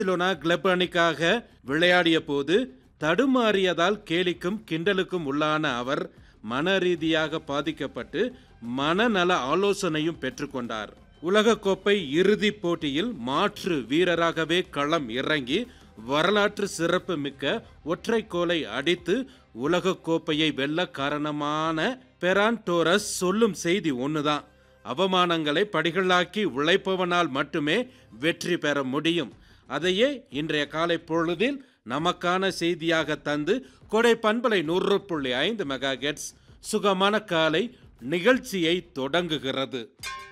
Barcelona club அணிக்காக விளையாடிய போது தடுமாறியதால் கேலிக்கும் கிண்டலுக்கும் உள்ளான அவர் மன ரீதியாக பாதிக்கப்பட்டு மனநல ஆலோசனையும் பெற்றுக்கொண்டார் உலகக்கோப்பை இறுதிப் போட்டியில் மாற்று வீரராகவே களம் இறங்கி வரலாற்று சிறப்பு மிக்க ஒற்றை கோலை அடித்து உலகக்கோப்பையை வெல்ல காரணமான பெரான் டோரஸ் சொல்லும் செய்தி ஒண்ணுதான் அவமானங்களை படிகளாக்கி உழைப்பவனால் மட்டுமே வெற்றி பெற முடியும் அதையே இன்றைய காலை பொழுதில் நமக்கான செய்தியாக தந்து கொடை பண்பலை நூறு புள்ளி ஐந்து மெகா சுகமான காலை நிகழ்ச்சியை தொடங்குகிறது